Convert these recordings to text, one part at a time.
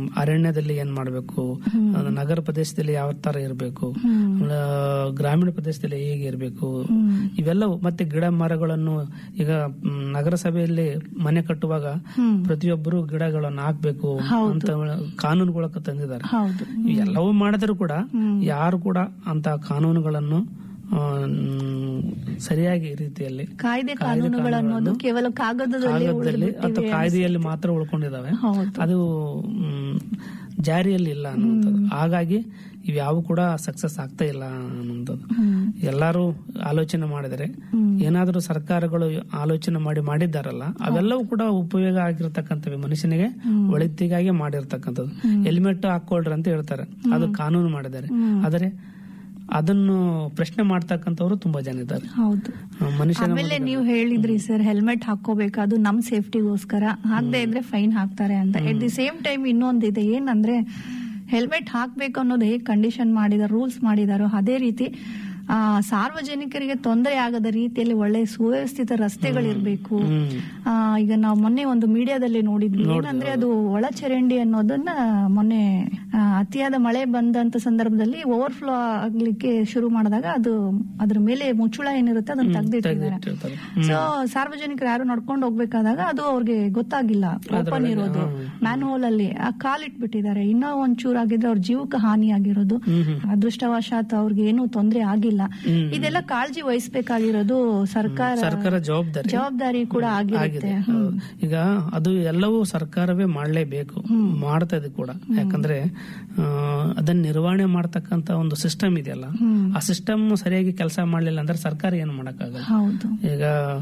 ಅರಣ್ಯದಲ್ಲಿ ಏನ್ ಮಾಡಬೇಕು ನಗರ ಪ್ರದೇಶದಲ್ಲಿ ಯಾವ ತರ ಇರಬೇಕು ಆಮೇಲೆ ಗ್ರಾಮೀಣ ಪ್ರದೇಶದಲ್ಲಿ ಹೇಗೆ ಇರಬೇಕು ಇವೆಲ್ಲವೂ ಮತ್ತೆ ಗಿಡ ಮರಗಳನ್ನು ಈಗ ಮ್, ನಗರಸಭೆಯಲ್ಲಿ ಮನೆ ಕಟ್ಟುವಾಗ ಪ್ರತಿಯೊಬ್ಬರು ಗಿಡಗಳನ್ನು ಹಾಕ್ಬೇಕು ಅಂತ ಕಾನೂನುಗಳ ತಂದಿದ್ದಾರೆ ಹೌದು ಎಲ್ಲವೂ ಮಾಡಿದ್ರು ಕೂಡ ಯಾರು ಕೂಡ ಅಂತ ಕಾನೂನುಗಳನ್ನು ಆ, ಮ್, ಸರಿಯಾಗಿ ರೀತಿಯಲ್ಲಿ ಕಾಯ್ದೆ ಕಾನೂನುಗಳು ಅನ್ನೋದು ಕೇವಲ ಕಾಗದದಲ್ಲಿ ಕಾಗದದಲ್ಲಿ ಅಥವಾ ಕಾಯ್ದೆಯಲ್ಲಿ ಮಾತ್ರ ಉಳ್ಕೊಂಡಿದಾವೆ ಹೌದು ಅದು ಮ್, ಜಾರಿಯಲ್ಲಿ ಇಲ್ಲ ಅನ್ನುವಂಥದ್ದು ಹಾಗಾಗಿ ಇವ್ಯಾವು ಕೂಡ ಸಕ್ಸಸ್ ಆಗ್ತಾ ಇಲ್ಲ ಅನ್ನುವಂಥದ್ದು ಎಲ್ಲರೂ ಆಲೋಚನೆ ಮಾಡಿದರೆ ಏನಾದರೂ ಸರ್ಕಾರಗಳು ಆಲೋಚನೆ ಮಾಡಿ ಮಾಡಿದ್ದಾರಲ್ಲ ಅವೆಲ್ಲವೂ ಕೂಡ ಉಪಯೋಗ ಆಗಿರ್ತಕ್ಕಂಥವೆ ಮನುಷ್ಯನಿಗೆ ಒಳಿತಿಗಾಗಿ ಮಾಡಿರ್ತಕ್ಕಂಥದ್ದು ಹೆಲ್ಮೆಟ್ ಹಾಕೊಳ್ರಿ ಅಂತ ಹೇಳ್ತಾರೆ ಅದು ಕಾನೂನು ಮಾಡಿದ್ದಾರೆ ಆದರೆ ಅದನ್ನು ಪ್ರಶ್ನೆ ಮಾಡ್ತಕ್ಕಂಥವ್ರು ತುಂಬಾ ಜನ ಇದ್ದಾರೆ ಹೌದು ಮನುಷ್ಯನ ಆಮೇಲೆ ನೀವು ಹೇಳಿದ್ರಿ ಸರ್ ಹೆಲ್ಮೆಟ್ ಹಾಕೋಬೇಕು ಅದು ನಮ್ ಸೇಫ್ಟಿಗೋಸ್ಕರ ಹಾಕದೇ ಇದ್ರೆ ಫೈನ್ ಹಾಕ್ತಾರೆ ಅಂತ ಎಟ್ ದಿ ಸೇಮ್ ಟೈಮ್ ಇನ್ನೊಂದಿದೆ ಏನಂದ್ರೆ ಹೆಲ್ಮೆಟ್ ಹಾಕ್ಬೇಕು ಅನ್ನೋದು ಹೇಗೆ ಕಂಡೀಷನ್ ಮಾಡಿದಾರೆ ರೂಲ್ಸ್ ಮಾಡಿದಾರೋ ಅದೇ ರೀತಿ ಆ, ಸಾರ್ವಜನಿಕರಿಗೆ ತೊಂದರೆ ಆಗದ ರೀತಿಯಲ್ಲಿ ಒಳ್ಳೆ ಸುವ್ಯವಸ್ಥಿತ ರಸ್ತೆಗಳಿರ್ಬೇಕು ಆ, ಈಗ ನಾವು ಮೊನ್ನೆ ಒಂದು ಮೀಡಿಯಾದಲ್ಲಿ ನೋಡಿದ್ವಿ ಏನಂದ್ರೆ ಅದು ಒಳಚರಂಡಿ ಅನ್ನೋದನ್ನ ಮೊನ್ನೆ ಆ, ಅತಿಯಾದ ಮಳೆ ಬಂದಂತ ಸಂದರ್ಭದಲ್ಲಿ ಓವರ್ಫ್ಲೋ ಆಗ್ಲಿಕ್ಕೆ ಶುರು ಮಾಡಿದಾಗ ಅದು ಅದ್ರ ಮೇಲೆ ಮುಚ್ಚುಳ ಏನಿರುತ್ತೆ ಅದನ್ನ ತೆಗ್ದಿಟ್ಟಿದ್ದಾರೆ ಇಟ್ಟಿರ್ತಾರೆ. ಸೊ ಸಾರ್ವಜನಿಕರು ಯಾರು ನಡ್ಕೊಂಡು ಹೋಗ್ಬೇಕಾದಾಗ ಅದು ಅವ್ರಿಗೆ ಗೊತ್ತಾಗಿಲ್ಲ ಓಪನ್ ಇರೋದು ಮ್ಯಾನ್ ಹೋಲ್ ಅಲ್ಲಿ ಆ ಕಾಲಿಟ್ಬಿಟ್ಟಿದ್ದಾರೆ ಇನ್ನೂ ಒಂಚೂರು ಆಗಿದ್ರೆ ಅವ್ರ ಜೀವಕ್ಕೆ ಹಾನಿ ಆಗಿರೋದು ಅದೃಷ್ಟವಶಾತ್ ಅವ್ರಿಗೆ ಏನೂ ತೊಂದರೆ ಆಗಿಲ್ಲ ಇದೆಲ್ಲ ಕಾಳಜಿ ವಹಿಸ್ಬೇಕಾಗಿರೋದು ಸರ್ಕಾರ ಸರ್ಕಾರ ಜವಾಬ್ದಾರಿ ಜವಾಬ್ದಾರಿ ಕೂಡ ಆಗಿರುತ್ತೆ ಹೌದು. ಈಗ ಅದು ಎಲ್ಲವೂ ಸರ್ಕಾರವೇ ಮಾಡಲೇಬೇಕು ಮಾಡ್ತಾ ಇದೆ ಕೂಡ ಯಾಕಂದ್ರೆ ಆ, ಅದನ್ನ ನಿರ್ವಹಣೆ ಮಾಡ್ತಕ್ಕಂತ ಒಂದು ಸಿಸ್ಟಮ್ ಇದೆಯಲ್ಲ ಆ ಸಿಸ್ಟಮ್ ಸರಿಯಾಗಿ ಕೆಲಸ ಮಾಡ್ಲಿಲ್ಲ ಅಂದ್ರೆ ಸರ್ಕಾರ ಏನು ಮಾಡಕ್ಕಾಗಲ್ಲ ಹೌದು ಈಗ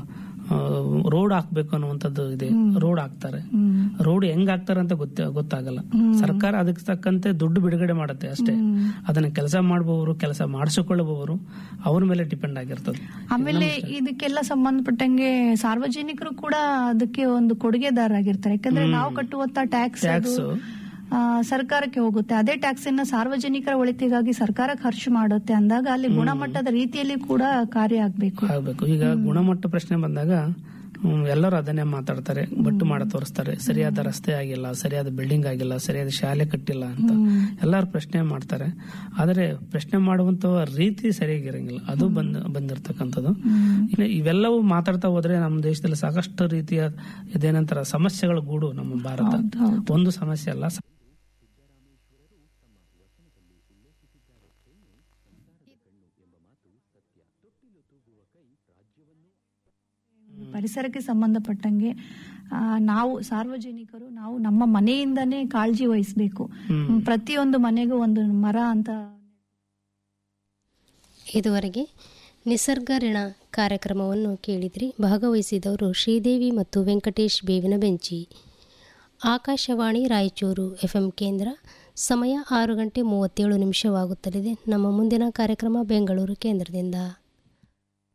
ರೋಡ್ ಹಾಕ್ಬೇಕು ಅನ್ನುವಂಥದ್ದು ಇದೆ ರೋಡ್ ಹಾಕ್ತಾರೆ ಹ್ಮ್. ರೋಡ್ ಹೆಂಗ್ ಹಾಕ್ತಾರೆ ಅಂತ ಗೊತ್ತ ಗೊತ್ತಾಗಲ್ಲ ಸರ್ಕಾರ ಅದಕ್ಕೆ ತಕ್ಕಂತೆ ದುಡ್ಡು ಬಿಡುಗಡೆ ಮಾಡುತ್ತೆ ಅಷ್ಟೇ ಅದನ್ನ ಕೆಲಸ ಮಾಡುವವರು ಕೆಲಸ ಮಾಡಿಸಿಕೊಳ್ಳುವವರು ಅವ್ರ ಮೇಲೆ ಡಿಪೆಂಡ್ ಆಗಿರ್ತದೆ ಆಮೇಲೆ ಇದಕ್ಕೆಲ್ಲ ಸಂಬಂಧಪಟ್ಟಂಗೆ ಸಾರ್ವಜನಿಕರು ಕೂಡ ಅದಕ್ಕೆ ಒಂದು ಕೊಡುಗೆದಾರರಾಗಿರ್ತಾರೆ ಯಾಕಂದ್ರೆ ನಾವು ಕಟ್ಟುವಂತ ಟ್ಯಾಕ್ಸ್ ಟ್ಯಾಕ್ಸ್ ಸರ್ಕಾರಕ್ಕೆ ಹೋಗುತ್ತೆ ಅದೇ ಟ್ಯಾಕ್ಸ್ ಅನ್ನ ಸಾರ್ವಜನಿಕರ ಒಳಿತಿಗಾಗಿ ಸರ್ಕಾರ ಖರ್ಚು ಮಾಡುತ್ತೆ ಅಂದಾಗ ಅಲ್ಲಿ ಗುಣಮಟ್ಟದ ರೀತಿಯಲ್ಲಿ ಕೂಡ ಕಾರ್ಯ ಆಗ್ಬೇಕು ಆಗ್ಬೇಕು ಈಗ ಗುಣಮಟ್ಟ ಪ್ರಶ್ನೆ ಬಂದಾಗ ಹ್ಮ್, ಎಲ್ಲರೂ ಅದನ್ನೇ ಮಾತಾಡ್ತಾರೆ ಬಟ್ಟು ಮಾಡ ತೋರಿಸ್ತಾರೆ ಸರಿಯಾದ ರಸ್ತೆ ಆಗಿಲ್ಲ ಸರಿಯಾದ ಬಿಲ್ಡಿಂಗ್ ಆಗಿಲ್ಲ ಸರಿಯಾದ ಶಾಲೆ ಕಟ್ಟಿಲ್ಲ ಅಂತ ಎಲ್ಲರೂ ಪ್ರಶ್ನೆ ಮಾಡ್ತಾರೆ ಆದರೆ ಪ್ರಶ್ನೆ ಮಾಡುವಂತ ರೀತಿ ಸರಿಯಾಗಿರಂಗಿಲ್ಲ ಅದು ಬಂದ್ ಬಂದಿರ್ತಕ್ಕಂಥದ್ದು ಇನ್ನು ಇವೆಲ್ಲವೂ ಮಾತಾಡ್ತಾ ಹೋದ್ರೆ ನಮ್ಮ ದೇಶದಲ್ಲಿ ಸಾಕಷ್ಟು ರೀತಿಯ ಇದೇನಂತಾರ ಸಮಸ್ಯೆಗಳ ಗೂಡು ನಮ್ಮ ಭಾರತ ಒಂದು ಸಮಸ್ಯೆ ಅಲ್ಲ ಪರಿಸರಕ್ಕೆ ಸಂಬಂಧಪಟ್ಟಂಗೆ ಆ, ನಾವು ಸಾರ್ವಜನಿಕರು ನಾವು ನಮ್ಮ ಮನೆಯಿಂದನೇ ಕಾಳಜಿ ವಹಿಸಬೇಕು ಪ್ರತಿಯೊಂದು ಮನೆಗೂ ಒಂದು ಮರ ಅಂತ ಇದುವರೆಗೆ ನಿಸರ್ಗ ಋಣ ಕಾರ್ಯಕ್ರಮವನ್ನು ಕೇಳಿದ್ರಿ ಭಾಗವಹಿಸಿದವರು ಶ್ರೀದೇವಿ ಮತ್ತು ವೆಂಕಟೇಶ್ ಬೇವಿನ ಬೆಂಚಿ ಆಕಾಶವಾಣಿ ರಾಯಚೂರು ಎಫ್ಎಂ ಕೇಂದ್ರ ಸಮಯ ಆರು ಗಂಟೆ ಮೂವತ್ತೇಳು ನಿಮಿಷವಾಗುತ್ತಲಿದೆ ನಮ್ಮ ಮುಂದಿನ ಕಾರ್ಯಕ್ರಮ ಬೆಂಗಳೂರು ಕೇಂದ್ರದಿಂದ